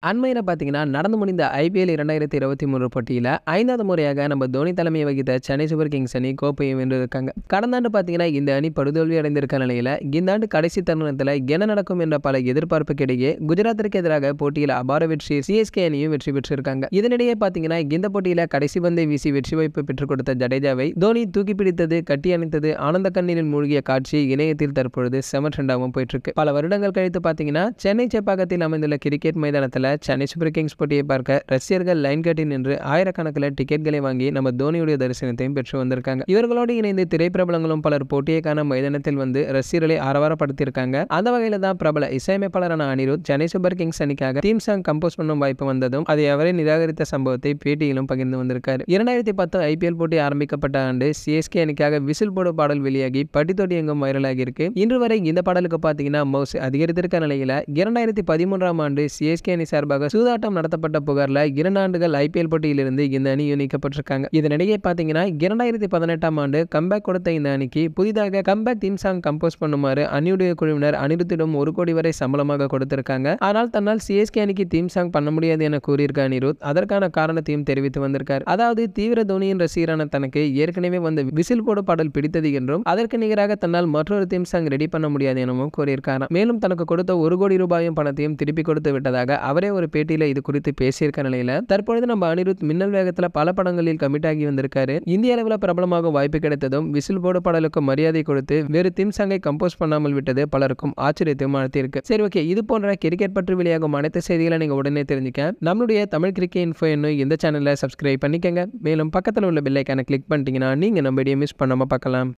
அண்மையில் பார்த்தீங்கன்னா நடந்து முடிந்த ஐபிஎல் இரண்டாயிரத்தி இருபத்தி மூணு போட்டியில் ஐந்தாவது முறையாக நம்ம தோனி தலைமையை வகித்த சென்னை சூப்பர் கிங்ஸ் அணி கோப்பையை வென்றிருக்காங்க கடந்த ஆண்டு பார்த்தீங்கன்னா இந்த அணி படுதோல்வி அடைந்திருக்க நிலையில் இந்த ஆண்டு கடைசி தருணத்தில் என்ன நடக்கும் என்ற பல எதிர்பார்ப்புக்கிடையே குஜராத்திற்கு எதிராக போட்டியில் அபார வெற்றி சிஎஸ்கே அணியும் வெற்றி பெற்றிருக்காங்க இதனிடையே பார்த்தீங்கன்னா இந்த போட்டியில் கடைசி பந்தை வீசி வெற்றி வாய்ப்பு பெற்றுக் கொடுத்த ஜடேஜாவை தோனி தூக்கி பிடித்தது கட்டி அணைத்தது ஆனந்த கண்ணீரில் மூழ்கிய காட்சி இணையத்தில் தற்பொழுது செம ட்ரெண்டாகவும் போயிட்டு இருக்கு பல வருடங்கள் கழித்து பார்த்தீங்கன்னா சென்னை சேப்பாக்கத்தில் அமைந்துள்ள கிரிக்கெட் மைதானத்தில் சென்னை சூப்பர் கிங்ஸ் போட்டியை பார்க்க ரசிகர்கள் லைன் கட்டி நின்று ஆயிரக்கணக்கில் டிக்கெட்களை வாங்கி நம்ம தோனியுடைய தரிசனத்தையும் பெற்று வந்திருக்காங்க இவர்களோடு இணைந்து திரைப்பிரபலங்களும் பலர் போட்டியை காண மைதானத்தில் வந்து ரசிகர்களை ஆரவாரப்படுத்தியிருக்காங்க அந்த வகையில் தான் பிரபல இசையமைப்பாளரான அனிருத் சென்னை சூப்பர் கிங்ஸ் அணிக்காக தீம் சாங் கம்போஸ் பண்ணும் வாய்ப்பு வந்ததும் அதை அவரே நிராகரித்த சம்பவத்தை பேட்டியிலும் பகிர்ந்து வந்திருக்காரு இரண்டாயிரத்தி பத்து ஐபிஎல் போட்டி ஆரம்பிக்கப்பட்ட ஆண்டு சிஎஸ்கே அணிக்காக விசில் போடு பாடல் வெளியாகி பட்டித்தொட்டி எங்கும் வைரலாகி இருக்கு இன்று வரை இந்த பாடலுக்கு பார்த்தீங்கன்னா மவுஸ் அதிகரித்திருக்க நிலையில இரண்டாயிரத்தி பதிமூன்றாம் ஆண்டு சிஎஸ்கே அணி சார்பாக சூதாட்டம் நடத்தப்பட்ட புகார்ல இரண்டு ஆண்டுகள் ஐபிஎல் போட்டியிலிருந்து இந்த அணி நீக்கப்பட்டிருக்காங்க இதனிடையே பார்த்தீங்கன்னா இரண்டாயிரத்தி பதினெட்டாம் ஆண்டு கம்பேக் கொடுத்த இந்த அணிக்கு புதிதாக கம்பேக் தீம் சாங் கம்போஸ் பண்ணுமாறு அணியுடைய குழுவினர் அனிருத்திடம் ஒரு கோடி வரை சம்பளமாக கொடுத்திருக்காங்க ஆனால் தன்னால் சிஎஸ்கே அணிக்கு தீம் சாங் பண்ண முடியாது என கூறியிருக்க அனிருத் அதற்கான காரணத்தையும் தெரிவித்து வந்திருக்கார் அதாவது தீவிர தோனியின் ரசிகரான தனக்கு ஏற்கனவே வந்த விசில் போடு பாடல் பிடித்தது என்றும் அதற்கு நிகராக தன்னால் மற்றொரு தீம் சாங் ரெடி பண்ண முடியாது எனவும் கூறியிருக்காராம் மேலும் தனக்கு கொடுத்த ஒரு கோடி ரூபாயும் பணத்தையும் திருப்பி கொடுத்து விட்டதாக அவரே ஒரு பேட்டியில இது குறித்து பேசியிருக்க நிலையில தற்பொழுது நம்ம அனிருத் மின்னல் வேகத்துல பல படங்களில் கமிட் ஆகி வந்திருக்காரு இந்திய அளவில் பிரபலமாக வாய்ப்பு கிடைத்ததும் விசில் போடு பாடலுக்கு மரியாதை கொடுத்து வேறு தீம் சாங்கை கம்போஸ் பண்ணாமல் விட்டது பலருக்கும் ஆச்சரியத்தையும் அழுத்தியிருக்கு சரி ஓகே இது போன்ற கிரிக்கெட் பற்றி வெளியாகும் அனைத்து செய்திகளை நீங்க உடனே தெரிஞ்சுக்க நம்மளுடைய தமிழ் கிரிக்கெட் இன்ஃபோ என்னும் இந்த சேனலை சப்ஸ்கிரைப் பண்ணிக்கங்க மேலும் பக்கத்தில் உள்ள பெல்லைக்கான கிளிக் பண்ணிட்டீங்கன்னா நீங்க நம்ம வீடியோ மிஸ் பண்ணாம பார்க்கலாம்